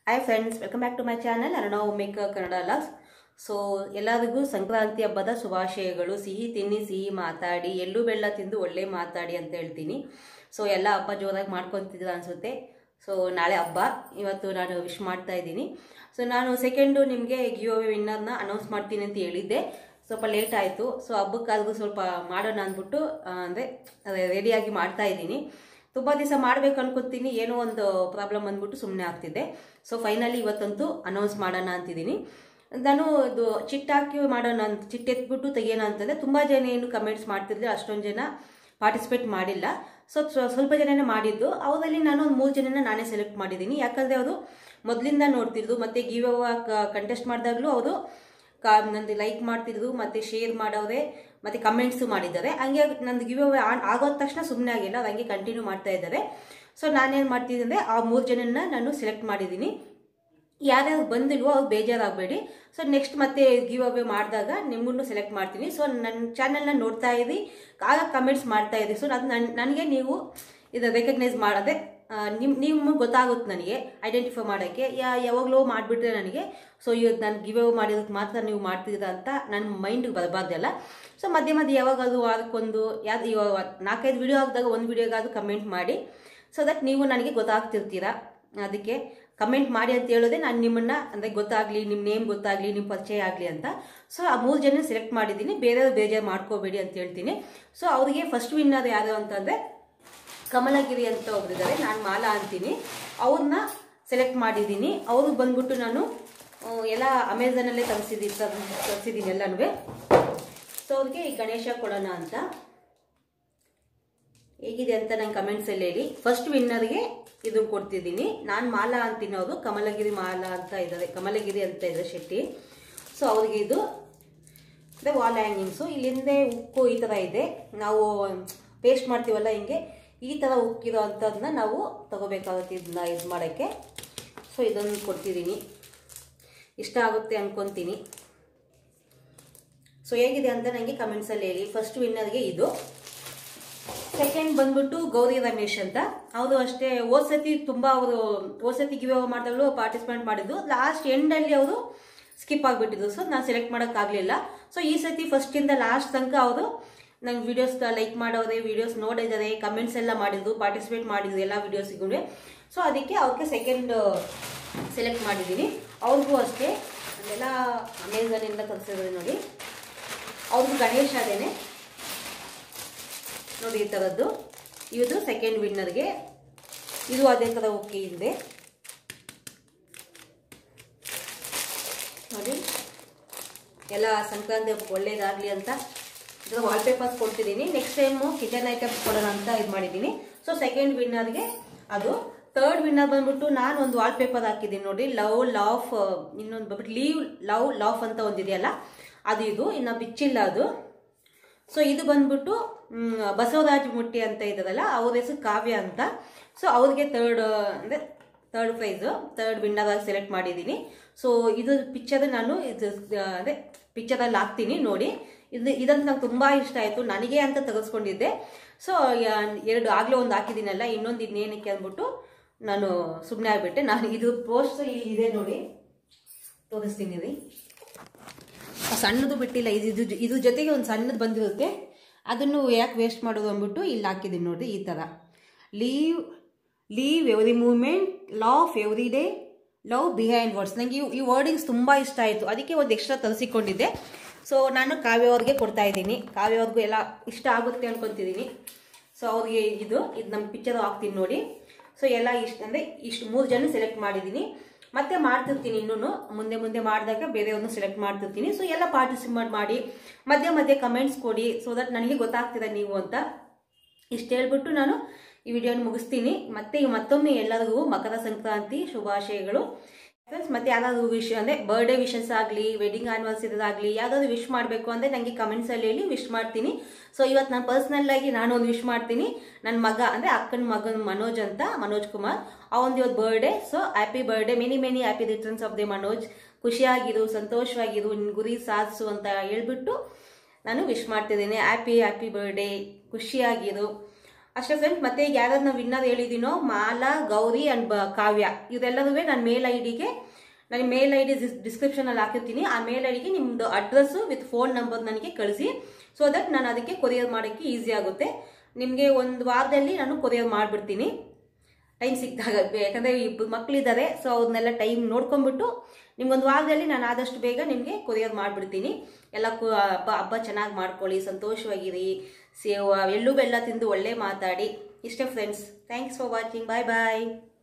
hi friends welcome back to my channel Arnav make Kannada logs so ಎಲ್ಲರಿಗೂ ಸಂಕ್ರಾಂತಿ ಹಬ್ಬದ ಶುಭಾಶಯಗಳು ಸಿಹಿ ತಿನ್ನಿ ಸಿಹಿ ಮಾತಾಡಿ ಎಳ್ಳು ಬೆಲ್ಲ ತಿಂದು ಒಳ್ಳೆ ಮಾತಾಡಿ ಅಂತ ಹೇಳ್ತೀನಿ ಸೊ ಎಲ್ಲ ಹಬ್ಬ ಜೋರಾಗಿ ಮಾಡ್ಕೊತಿದ್ದೀರ ಅನಿಸುತ್ತೆ ಸೊ ನಾಳೆ ಹಬ್ಬ ಇವತ್ತು ನಾನು ವಿಶ್ ಮಾಡ್ತಾ ಇದ್ದೀನಿ ಸೊ ನಾನು ಸೆಕೆಂಡು ನಿಮಗೆ ಗಿವ್ ಅವೇ ವಿನ್ನರ್ನ ಅನೌನ್ಸ್ ಮಾಡ್ತೀನಿ ಅಂತ ಹೇಳಿದ್ದೆ ಸ್ವಲ್ಪ ಲೇಟ್ ಆಯಿತು ಸೊ ಹಬ್ಬಕ್ಕಾದ್ರೂ ಸ್ವಲ್ಪ ಮಾಡೋಣ ಅಂದ್ಬಿಟ್ಟು ಅಂದರೆ ರೆಡಿಯಾಗಿ ಮಾಡ್ತಾ ಇದ್ದೀನಿ ತುಂಬ ದಿವಸ ಮಾಡ್ಬೇಕು ಅನ್ಕೊತೀನಿ ಏನೋ ಒಂದು ಪ್ರಾಬ್ಲಮ್ ಅಂದ್ಬಿಟ್ಟು ಸುಮ್ಮನೆ ಆಗ್ತಿದೆ ಸೊ ಫೈನಲಿ ಇವತ್ತಂತೂ ಅನೌನ್ಸ್ ಮಾಡೋಣ ಅಂತಿದ್ದೀನಿ ನಾನು ಇದು ಚಿಟ್ ಹಾಕಿ ಮಾಡೋಣ ಅಂತ ಚಿಟ್ ಎತ್ಬಿಟ್ಟು ತೆಗಿಯೋಣ ಅಂತಂದರೆ ತುಂಬ ಜನ ಏನು ಕಮೆಂಟ್ಸ್ ಮಾಡ್ತಿರ್ಲಿಲ್ಲ ಅಷ್ಟೊಂದು ಜನ ಪಾರ್ಟಿಸಿಪೇಟ್ ಮಾಡಿಲ್ಲ ಸೊ ಸ್ವಲ್ಪ ಜನನೇ ಮಾಡಿದ್ದು ಅವರಲ್ಲಿ ನಾನು ಒಂದು ಮೂರು ಜನನ ನಾನೇ ಸೆಲೆಕ್ಟ್ ಮಾಡಿದ್ದೀನಿ ಯಾಕಂದರೆ ಅವರು ಮೊದಲಿಂದ ನೋಡ್ತಿದ್ರು ಮತ್ತು ಗಿವ್ ಕಂಟೆಸ್ಟ್ ಮಾಡಿದಾಗಲೂ ಅವರು ಕಾ ನಂದು ಲೈಕ್ ಮಾಡ್ತಿದ್ರು ಮತ್ತು ಶೇರ್ ಮಾಡೋರೆ ಮತ್ತು ಕಮೆಂಟ್ಸು ಮಾಡಿದ್ದಾರೆ ಹಂಗೆ ನಂದು ಗಿವ್ ಅವೇ ಆನ್ ಆಗೋದ ತಕ್ಷಣ ಸುಮ್ಮನೆ ಆಗಿಲ್ಲ ಅದು ಹಂಗೆ ಕಂಟಿನ್ಯೂ ಮಾಡ್ತಾ ಇದ್ದಾರೆ ಸೊ ನಾನೇನು ಮಾಡ್ತಿದ್ದೆ ಅಂದರೆ ಆ ಮೂರು ಜನನ ನಾನು ಸೆಲೆಕ್ಟ್ ಮಾಡಿದ್ದೀನಿ ಯಾರ್ಯಾರು ಬಂದಿಲ್ವೋ ಅವ್ರು ಬೇಜಾರಾಗಬೇಡಿ ಸೊ ನೆಕ್ಸ್ಟ್ ಮತ್ತೆ ಗಿವ್ ಅವೇ ಮಾಡಿದಾಗ ನಿಮ್ಮನ್ನು ಸೆಲೆಕ್ಟ್ ಮಾಡ್ತೀನಿ ಸೊ ನನ್ನ ಚಾನಲ್ನ ನೋಡ್ತಾ ಇರಿ ಆಗ ಕಮೆಂಟ್ಸ್ ಮಾಡ್ತಾ ಇರಿ ಸೊ ಅದು ನನ್ನ ನನಗೆ ನೀವು ಇದು ರೆಕಗ್ನೈಸ್ ಮಾಡೋದೆ ನಿಮ್ಮ ನಿಮ್ಮ ಗೊತ್ತಾಗುತ್ತೆ ನನಗೆ ಐಡೆಂಟಿಫೈ ಮಾಡೋಕ್ಕೆ ಯಾ ಯಾವಾಗಲೂ ಮಾಡಿಬಿಟ್ರೆ ನನಗೆ ಸೊ ಇವತ್ತು ನಾನು ಗಿವ್ ಅವೇ ಮಾಡಿರೋದಕ್ಕೆ ಮಾತ್ರ ನೀವು ಮಾಡ್ತಿದ್ದೀರಾ ಅಂತ ನನ್ನ ಮೈಂಡಿಗೆ ಬರಬಾರ್ದಲ್ಲ ಸೊ ಮಧ್ಯೆ ಮಧ್ಯೆ ಯಾವಾಗಾದ್ರೂ ವಾರಕ್ಕೊಂದು ಯಾವ್ದು ಇವಾಗ ನಾಲ್ಕೈದು ವಿಡಿಯೋ ಹಾಕಿದಾಗ ಒಂದು ವಿಡಿಯೋಗಾದ್ರೂ ಕಮೆಂಟ್ ಮಾಡಿ ಸೊ ದಟ್ ನೀವು ನನಗೆ ಗೊತ್ತಾಗ್ತಿರ್ತೀರಾ ಅದಕ್ಕೆ ಕಮೆಂಟ್ ಮಾಡಿ ಅಂತ ಹೇಳೋದೇ ನಾನು ನಿಮ್ಮನ್ನ ಅಂದರೆ ಗೊತ್ತಾಗಲಿ ನಿಮ್ಮ ನೇಮ್ ಗೊತ್ತಾಗಲಿ ನಿಮ್ಮ ಪರಿಚಯ ಆಗಲಿ ಅಂತ ಸೊ ಆ ಮೂರು ಜನ ಸೆಲೆಕ್ಟ್ ಮಾಡಿದ್ದೀನಿ ಬೇರೆಯವ್ರು ಬೇಜಾರು ಮಾಡ್ಕೋಬೇಡಿ ಅಂತ ಹೇಳ್ತೀನಿ ಸೊ ಅವರಿಗೆ ಫಸ್ಟ್ ವಿನ್ನರ್ ಯಾರು ಅಂತಂದರೆ ಕಮಲಗಿರಿ ಅಂತ ಒಬ್ಬರಿದ್ದಾರೆ ನಾನು ಮಾಲಾ ಅಂತೀನಿ ಅವ್ರನ್ನ ಸೆಲೆಕ್ಟ್ ಮಾಡಿದ್ದೀನಿ ಅವ್ರಿಗೆ ಬಂದ್ಬಿಟ್ಟು ನಾನು ಎಲ್ಲ ಅಮೆಝಾನಲ್ಲೇ ತರಿಸಿದ್ದೀನಿ ತರಿಸಿದ್ದೀನಿ ಎಲ್ಲನೂ ಸೊ ಅವ್ರಿಗೆ ಈ ಗಣೇಶ ಕೊಡೋಣ ಅಂತ ಹೇಗಿದೆ ಅಂತ ನಂಗೆ ಕಮೆಂಟ್ಸಲ್ಲಿ ಹೇಳಿ ಫಸ್ಟ್ ವಿನ್ನರ್ಗೆ ಇದು ಕೊಡ್ತಿದ್ದೀನಿ ನಾನು ಮಾಲಾ ಅಂತಿನೋದು ಕಮಲಗಿರಿ ಮಾಲಾ ಅಂತ ಇದ್ದಾರೆ ಕಮಲಗಿರಿ ಅಂತ ಇದೆ ಶೆಟ್ಟಿ ಸೊ ಅವ್ರಿಗೆ ಇದು ಅಂದರೆ ವಾಲ್ ಹ್ಯಾಂಗಿಂಗ್ಸು ಇಲ್ಲಿಂದೆ ಉಕ್ಕು ಈ ಥರ ಇದೆ ನಾವು ಪೇಸ್ಟ್ ಮಾಡ್ತೀವಲ್ಲ ಹಿಂಗೆ ಈ ಥರ ಉಕ್ಕಿರೋ ಅಂಥದ್ದನ್ನ ನಾವು ತಗೋಬೇಕಾಗುತ್ತೆ ಇದನ್ನ ಇದು ಮಾಡೋಕ್ಕೆ ಸೊ ಇದನ್ನು ಕೊಡ್ತಿದ್ದೀನಿ ಇಷ್ಟ ಆಗುತ್ತೆ ಅಂದ್ಕೊತೀನಿ ಸೊ ಹೇಗಿದೆ ಅಂತ ನನಗೆ ಕಮೆಂಟ್ಸಲ್ಲಿ ಹೇಳಿ ಫಸ್ಟ್ ವಿನ್ನರ್ಗೆ ಇದು ಸೆಕೆಂಡ್ ಬಂದ್ಬಿಟ್ಟು ಗೌರಿ ರಮೇಶ್ ಅಂತ ಅವರು ಅಷ್ಟೇ ಓದ್ಸತಿ ತುಂಬಾ ಅವರು ಓದ್ಸತಿ ಗಿವ್ ಮಾಡಿದಾಗಲೂ ಪಾರ್ಟಿಸಿಪೇಟ್ ಮಾಡಿದ್ದು ಲಾಸ್ಟ್ ಎಂಡಲ್ಲಿ ಅವರು ಸ್ಕಿಪ್ ಆಗಿಬಿಟ್ಟಿದ್ರು ಸೊ ನಾನು ಸೆಲೆಕ್ಟ್ ಮಾಡೋಕ್ಕಾಗಲಿಲ್ಲ ಸೊ ಈ ಸತಿ ಫಸ್ಟಿಂದ ಲಾಸ್ಟ್ ತನಕ ಅವರು ನಂಗೆ ವಿಡಿಯೋಸ್ ಲೈಕ್ ಮಾಡೋರೆ ವಿಡಿಯೋಸ್ ನೋಡಿದ್ದಾರೆ ಕಮೆಂಟ್ಸ್ ಎಲ್ಲ ಮಾಡಿದ್ರು ಪಾರ್ಟಿಸಿಪೇಟ್ ಮಾಡಿದ್ರು ಎಲ್ಲ ವಿಡಿಯೋಸಿಗೂ ಸೊ ಅದಕ್ಕೆ ಅವ್ರಿಗೆ ಸೆಕೆಂಡ್ ಸೆಲೆಕ್ಟ್ ಮಾಡಿದ್ದೀನಿ ಅವ್ರಿಗೂ ಅಷ್ಟೇ ಅದೆಲ್ಲ ಅಮೆಝಾನಿಂದ ತರಿಸಿದ್ರೆ ನೋಡಿ ಅವ್ರಿಗೂ ಗಣೇಶ ಅದೇನೆ ನೋಡಿ ಈ ಥರದ್ದು ಇದು ಸೆಕೆಂಡ್ ವಿನ್ನರ್ಗೆ ಇದು ಅದೇ ಥರ ಓಕೆ ಇದೆ ನೋಡಿ ಎಲ್ಲ ಸಂಕ್ರಾಂತಿ ಒಳ್ಳೇದಾಗಲಿ ಅಂತ ಇದರ ವಾಲ್ಪೇಪರ್ಸ್ ಕೊಡ್ತಿದ್ದೀನಿ ನೆಕ್ಸ್ಟ್ ಟೈಮು ಕಿಚನ್ ಐಟಮ್ಸ್ ಕೊಡೋಣ ಅಂತ ಇದು ಮಾಡಿದ್ದೀನಿ ಸೊ ಸೆಕೆಂಡ್ ವಿನ್ನರ್ಗೆ ಅದು ಥರ್ಡ್ ವಿನ್ನರ್ ಬಂದ್ಬಿಟ್ಟು ನಾನು ಒಂದು ವಾಲ್ಪೇಪರ್ ಹಾಕಿದ್ದೀನಿ ನೋಡಿ ಲವ್ ಲಾಫ್ ಇನ್ನೊಂದು ಬಂದ್ಬಿಟ್ಟು ಲೀವ್ ಲವ್ ಲಾಫ್ ಅಂತ ಒಂದಿದೆಯಲ್ಲ ಅದು ಇದು ಇನ್ನು ಬಿಚ್ಚಿಲ್ಲ ಅದು ಸೊ ಇದು ಬಂದ್ಬಿಟ್ಟು ಬಸವರಾಜ ಮುಟ್ಟಿ ಅಂತ ಇದ್ದಾರಲ್ಲ ಅವ್ರ ಹೆಸರು ಕಾವ್ಯ ಅಂತ ಸೊ ಅವ್ರಿಗೆ ತರ್ಡ್ ಅಂದರೆ ತರ್ಡ್ ಪ್ರೈಸು ತರ್ಡ್ ವಿನ್ನರ್ ಆಗಿ ಸೆಲೆಕ್ಟ್ ಮಾಡಿದ್ದೀನಿ ಸೊ ಇದು ಪಿಕ್ಚರ್ ನಾನು ಇದು ಅದೇ ಪಿಕ್ಚರಲ್ಲಿ ಹಾಕ್ತೀನಿ ನೋಡಿ ಇದು ಇದಂತ ನಂಗೆ ತುಂಬ ಇಷ್ಟ ಆಯಿತು ನನಗೆ ಅಂತ ತೆಗೆಸ್ಕೊಂಡಿದ್ದೆ ಸೊ ಎರಡು ಆಗಲೇ ಒಂದು ಹಾಕಿದ್ದೀನಲ್ಲ ಇನ್ನೊಂದು ಇನ್ನೇನಕ್ಕೆ ಅಂದ್ಬಿಟ್ಟು ನಾನು ಸುಮ್ಮನೆ ಆಗಿಬಿಟ್ಟೆ ನಾನು ಇದು ಪೋಸ್ಟ್ ಇದೆ ನೋಡಿ ತೋರಿಸ್ತೀನಿ ರೀ ಸಣ್ಣದು ಬಿಟ್ಟಿಲ್ಲ ಇದು ಇದು ಇದು ಜೊತೆಗೆ ಒಂದು ಸಣ್ಣದು ಬಂದಿರುತ್ತೆ ಅದನ್ನು ಯಾಕೆ ವೇಸ್ಟ್ ಮಾಡೋದು ಅಂದ್ಬಿಟ್ಟು ಇಲ್ಲಿ ಹಾಕಿದ್ದೀನಿ ನೋಡಿ ಈ ಥರ live live every moment laugh every day love behind words ನನಗೆ ಈ ವರ್ಡಿಂಗ್ಸ್ ತುಂಬ ಇಷ್ಟ ಆಯಿತು ಅದಕ್ಕೆ ಒಂದು ಎಕ್ಸ್ಟ್ರಾ ತರಿಸಿಕೊಂಡಿದ್ದೆ ಸೊ ನಾನು ಕಾವ್ಯವ್ರಿಗೆ ಕೊಡ್ತಾ ಇದ್ದೀನಿ ಕಾವ್ಯವ್ರಿಗೂ ಎಲ್ಲ ಇಷ್ಟ ಆಗುತ್ತೆ ಅನ್ಕೊತಿದ್ದೀನಿ ಸೊ ಅವ್ರಿಗೆ ಇದು ಇದು ನಮ್ಮ ಪಿಕ್ಚರ್ ಹಾಕ್ತೀನಿ ನೋಡಿ ಸೊ ಎಲ್ಲ ಇಷ್ಟ ಅಂದರೆ ಇಷ್ಟು ಮೂರು ಜನ ಸೆಲೆಕ್ಟ್ ಮಾಡಿದ್ದೀನಿ ಮತ್ತೆ ಮಾಡ್ತಿರ್ತೀನಿ ಇನ್ನೂ ಮುಂದೆ ಮುಂದೆ ಮಾಡಿದಾಗ ಬೇರೆಯವ್ರನ್ನ ಸೆಲೆಕ್ಟ್ ಮಾಡ್ತಿರ್ತೀನಿ ಸೊ ಎಲ್ಲ ಪಾರ್ಟಿಸಿಪೇಟ್ ಮಾಡಿ ಮಧ್ಯೆ ಮಧ್ಯೆ ಕಮೆಂಟ್ಸ್ ಕೊಡಿ ಸೊ ದಟ್ ನನಗೆ ಗೊತ್ತಾಗ್ತಿದೆ ನೀವು ಅಂತ ಇಷ್ಟು ಹೇಳ್ಬಿಟ್ಟು ನಾನು ಈ ವಿಡಿಯೋನ ಮುಗಿಸ್ತೀನಿ ಮತ್ತೆ ಮತ್ತೊಮ್ಮೆ ಎಲ್ಲರಿಗೂ ಮಕರ ಸಂಕ್ರಾಂತಿ ಶುಭಾಶಯಗಳು ಫ್ರೆಂಡ್ಸ್ ಮತ್ತೆ ಯಾವ್ದಾದ್ರು ವಿಶ್ ಅಂದರೆ ಬರ್ಡೇ ವಿಶಸ್ ಆಗಲಿ ವೆಡ್ಡಿಂಗ್ ಆನಿವರ್ಸರಿ ಆಗಲಿ ಯಾವ್ದಾದ್ರು ವಿಶ್ ಮಾಡಬೇಕು ಅಂದರೆ ನನಗೆ ಕಮೆಂಟ್ಸಲ್ಲಿ ಹೇಳಿ ವಿಶ್ ಮಾಡ್ತೀನಿ ಸೊ ಇವತ್ತು ನಾನು ಪರ್ಸ್ನಲ್ ಆಗಿ ನಾನು ಒಂದು ವಿಶ್ ಮಾಡ್ತೀನಿ ನನ್ನ ಮಗ ಅಂದರೆ ಅಕ್ಕನ ಮಗನ ಮನೋಜ್ ಅಂತ ಮನೋಜ್ ಕುಮಾರ್ ಅವನದು ಇವತ್ತು birthday so happy birthday many many happy returns of the Manoj ಖುಷಿಯಾಗಿರು ಸಂತೋಷವಾಗಿರು ನಿನ್ನ ಗುರಿ ಸಾಧಿಸು ಅಂತ ಹೇಳ್ಬಿಟ್ಟು ನಾನು ವಿಶ್ ಮಾಡ್ತಿದ್ದೀನಿ ಹ್ಯಾಪಿ ಹ್ಯಾಪಿ ಬರ್ಡೇ ಖುಷಿಯಾಗಿರು ಅಷ್ಟೇ ಫ್ರೆಂಡ್ಸ್ ಮತ್ತೆ ಈಗ ಯಾವ್ದಾದ್ರು ನಾವು ವಿನ್ನರ್ ಹೇಳಿದ್ದೀನೋ ಮಾಲಾ ಗೌರಿ ಅಂಡ್ ಬ ಕಾವ್ಯ ಇದೆಲ್ಲದೂ ನಾನು ಮೇಲ್ ಐ ಡಿಗೆ ನಾನು ಮೇಲ್ ಐ ಡಿ ಡಿಸ್ಕ್ರಿಪ್ಷನಲ್ಲಿ ಹಾಕಿರ್ತೀನಿ ಆ ಮೇಲ್ ಐ ಡಿಗೆ ನಿಮ್ಮದು ಅಡ್ರೆಸ್ಸು ವಿತ್ ಫೋನ್ ನಂಬರ್ ನನಗೆ ಕಳಿಸಿ ಸೊ ದಟ್ ನಾನು ಅದಕ್ಕೆ ಕೊರಿಯರ್ ಮಾಡೋಕ್ಕೆ ಈಸಿ ಆಗುತ್ತೆ ನಿಮಗೆ ಒಂದು ವಾರದಲ್ಲಿ ನಾನು ಕೊರಿಯರ್ ಮಾಡಿಬಿಡ್ತೀನಿ ಟೈಮ್ ಸಿಕ್ಕಿದಾಗ ಯಾಕಂದರೆ ಇಬ್ಬರು ಮಕ್ಕಳಿದ್ದಾರೆ ಸೊ ಅವ್ರನ್ನೆಲ್ಲ ಟೈಮ್ ನೋಡ್ಕೊಂಡ್ಬಿಟ್ಟು ನಿಮ್ಗೊಂದು ವಾರದಲ್ಲಿ ನಾನು ಆದಷ್ಟು ಬೇಗ ನಿಮಗೆ ಕೊರಿಯರ್ ಮಾಡಿಬಿಡ್ತೀನಿ ಎಲ್ಲ ಕು ಹಬ್ಬ ಹಬ್ಬ ಚೆನ್ನಾಗಿ ಮಾಡ್ಕೊಳ್ಳಿ ಸಂತೋಷವಾಗಿರಿ ಸೇವ್ ಎಳ್ಳು ಬೆಲ್ಲ ತಿಂದು ಒಳ್ಳೆ ಮಾತಾಡಿ ಇಷ್ಟೇ friends thanks for watching bye bye